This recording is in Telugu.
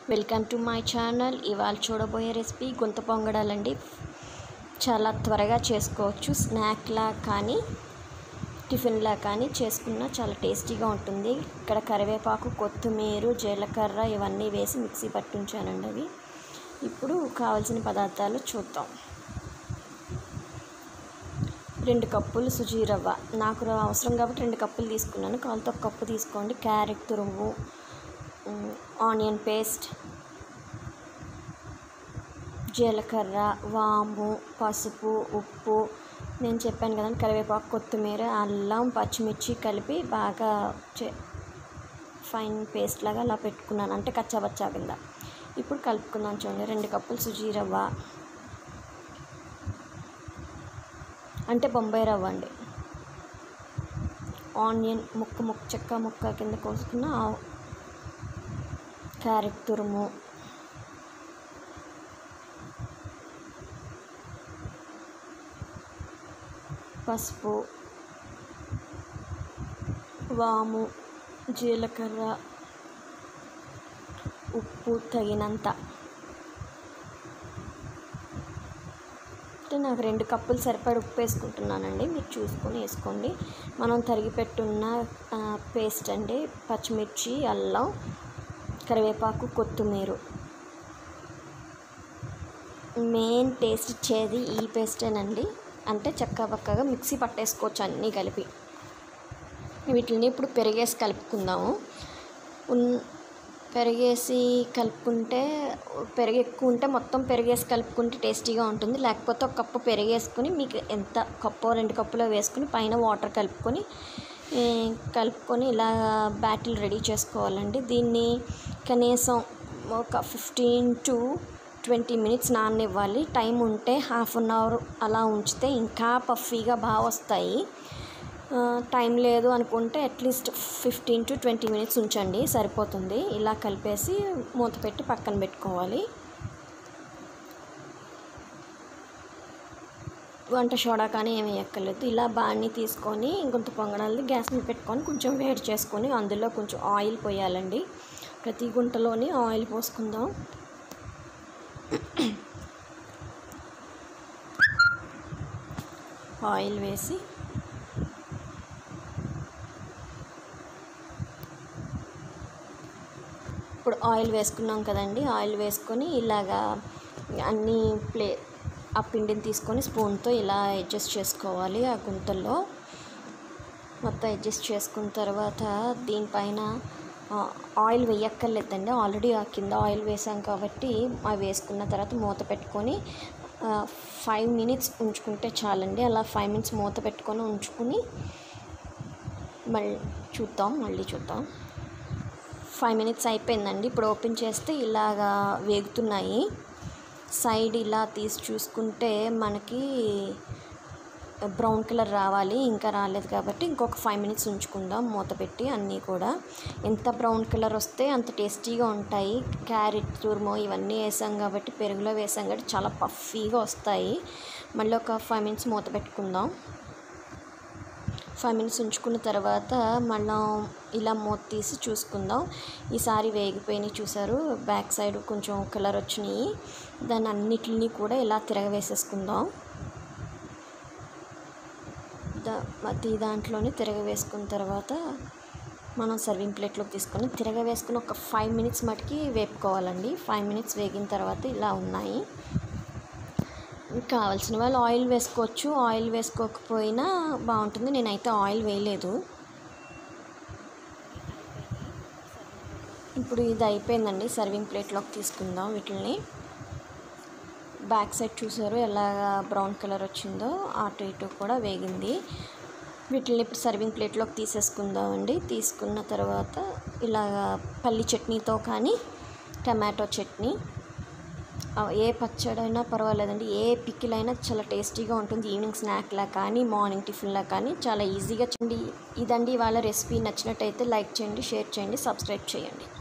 వెల్కమ్ టు మై ఛానల్ ఇవాళ చూడబోయే రెసిపీ గుంత పొంగడాలండి చాలా త్వరగా చేసుకోవచ్చు స్నాక్లా కానీ టిఫిన్లా కానీ చేసుకున్నా చాలా టేస్టీగా ఉంటుంది ఇక్కడ కరివేపాకు కొత్తిమీర జీలకర్ర ఇవన్నీ వేసి మిక్సీ పట్టించానండి అవి ఇప్పుడు కావాల్సిన పదార్థాలు చూద్దాం రెండు కప్పులు సుజీ రవ్వ నాకు ర- అవసరం కాబట్టి రెండు కప్పులు తీసుకున్నాను కావాలంటే ఒక కప్పు తీసుకోండి క్యారెట్ తురుము ఉమ్, ఆనియన్ పేస్ట్ జీలకర్ర వాము పసుపు ఉప్పు నేను చెప్పాను కదండి కరివేపాకు కొత్తిమీర అల్లం పచ్చిమిర్చి కలిపి బాగా చే ఫైన్ పేస్ట్ లాగా అలా పెట్టుకున్నాను అంటే కచ్చాబచ్చా కింద ఇప్పుడు కలుపుకున్నాను చూడండి రెండు కప్పులు సుజీ రవ్వ అంటే బొంబాయి రవ్వ అండి ఆనియన్ ముక్క ముక్క చెక్క ముక్క కింద కోసుకున్న ఆ- క్యారెట్ తురుము పసుపు వాము జీలకర్ర ఉప్పు తగినంత అంటే నాకు రెండు కప్పులు సరిపడి ఉప్పు వేసుకుంటున్నానండి మీరు చూసుకొని వేసుకోండి మనం తరిగి పెట్టున్న ఆ, పేస్ట్ అండి పచ్చిమిర్చి అల్లం కరివేపాకు కొత్తిమీర మెయిన్ టేస్ట్ ఇచ్చేది ఈ పేస్టేనండి అంటే చక్క పక్కగా మిక్సీ పట్టేసుకోవచ్చు అన్నీ కలిపి వీటిని ఇప్పుడు పెరిగేసి కలుపుకుందాము ఉన్ పెరిగేసి కలుపుకుంటే పెరుగు ఎక్కువ ఉంటే మొత్తం పెరిగేసి కలుపుకుంటే టేస్టీగా ఉంటుంది లేకపోతే ఒక కప్పు పెరిగేసుకుని మీకు ఎంత కప్పు రెండు కప్పులో వేసుకుని పైన వాటర్ కలుపుకొని ఏ, కలుపుకొని ఇలా బ్యాటిల్ రెడీ చేసుకోవాలండి దీన్ని కనీసం ఒక ఫిఫ్టీన్ టు ట్వంటీ మినిట్స్ నాననివ్వాలి టైం ఉంటే హాఫ్ అన్ అవర్ అలా ఉంచితే ఇంకా పఫీగా బాగా వస్తాయి ఆ, టైం లేదు అనుకుంటే at least fifteen to twenty minutes ఉంచండి సరిపోతుంది ఇలా కలిపేసి మూత పెట్టి పక్కన పెట్టుకోవాలి వంట సోడా కానీ ఏమీ ఎక్కలేదు ఇలా బాణీ తీసుకొని గుంత పొంగడాలని గ్యాస్ మీద పెట్టుకొని కొంచెం వేడి చేసుకొని అందులో కొంచెం ఆయిల్ పోయాలండి ప్రతి గుంటలోని ఆయిల్ పోసుకుందాం ఆయిల్ వేసి ఇప్పుడు ఆయిల్ వేసుకున్నాం కదండి ఆయిల్ వేసుకొని ఇలాగా అన్ని ప్లే ఆ పిండిని తీసుకొని స్పూన్తో ఇలా అడ్జస్ట్ చేసుకోవాలి ఆ గుంతల్లో మొత్తం అడ్జస్ట్ చేసుకున్న తర్వాత దీనిపైన ఆ, ఆయిల్ వేయక్కర్లేదండి ఆల్రెడీ ఆ కింద ఆయిల్ వేసాం కాబట్టి అవి వేసుకున్న తర్వాత మూత పెట్టుకొని ఫైవ్ మినిట్స్ ఉంచుకుంటే చాలండి అలా ఫైవ్ మినిట్స్ మూత పెట్టుకొని ఉంచుకుని మళ్ళీ చూద్దాం మళ్ళీ చూద్దాం ఫైవ్ మినిట్స్ అయిపోయిందండి ఇప్పుడు ఓపెన్ చేస్తే ఇలాగా వేగుతున్నాయి సైడ్ ఇలా తీసి చూసుకుంటే మనకి బ్రౌన్ కలర్ రావాలి ఇంకా రాలేదు కాబట్టి ఇంకొక ఫైవ్ మినిట్స్ ఉంచుకుందాం మూత పెట్టి అన్నీ కూడా ఎంత బ్రౌన్ కలర్ వస్తే అంత టేస్టీగా ఉంటాయి క్యారెట్ తురుము ఇవన్నీ వేసాం కాబట్టి పెరుగులో వేసాం కాబట్టి చాలా పఫీగా వస్తాయి మళ్ళీ ఒక ఫైవ్ మినిట్స్ మూత పెట్టుకుందాం ఫైవ్ మినిట్స్ ఉంచుకున్న తర్వాత మనం ఇలా మూత తీసి చూసుకుందాం ఈసారి వేగిపోయినాయి చూసారు బ్యాక్ సైడ్ కొంచెం కలర్ వచ్చినాయి దాన్ని అన్నిటిని కూడా ఇలా తిరగవేసేసుకుందాం దా ప్రతి దాంట్లోనే తిరగవేసుకున్న తర్వాత మనం సర్వింగ్ ప్లేట్లోకి తీసుకొని తిరగవేసుకుని ఒక ఫైవ్ మినిట్స్ మటుకి వేపుకోవాలండి ఫైవ్ మినిట్స్ వేగిన తర్వాత ఇలా ఉన్నాయి కావాల్సిన వాళ్ళు ఆయిల్ వేసుకోవచ్చు ఆయిల్ వేసుకోకపోయినా బాగుంటుంది నేనైతే ఆయిల్ వేయలేదు ఇప్పుడు ఇది అయిపోయిందండి సర్వింగ్ ప్లేట్లోకి తీసుకుందాం వీటిని బ్యాక్ సైడ్ చూసారు ఎలాగా బ్రౌన్ కలర్ వచ్చిందో అటు ఇటు కూడా వేగింది వీటిని ఇప్పుడు సర్వింగ్ ప్లేట్లోకి తీసేసుకుందామండి తీసుకున్న తర్వాత ఇలాగా పల్లి చట్నీతో కానీ టమాటో చట్నీ ఆ, ఏ పచ్చడైనా పర్వాలేదండి ఏ పికిల్ అయినా చాలా టేస్టీగా ఉంటుంది ఈవినింగ్ స్నాక్లా కానీ మార్నింగ్ టిఫిన్లా కానీ చాలా ఈజీగా చేయండి ఇదండి ఇవాళ రెసిపీ నచ్చినట్టయితే లైక్ చేయండి షేర్ చేయండి సబ్స్క్రైబ్ చేయండి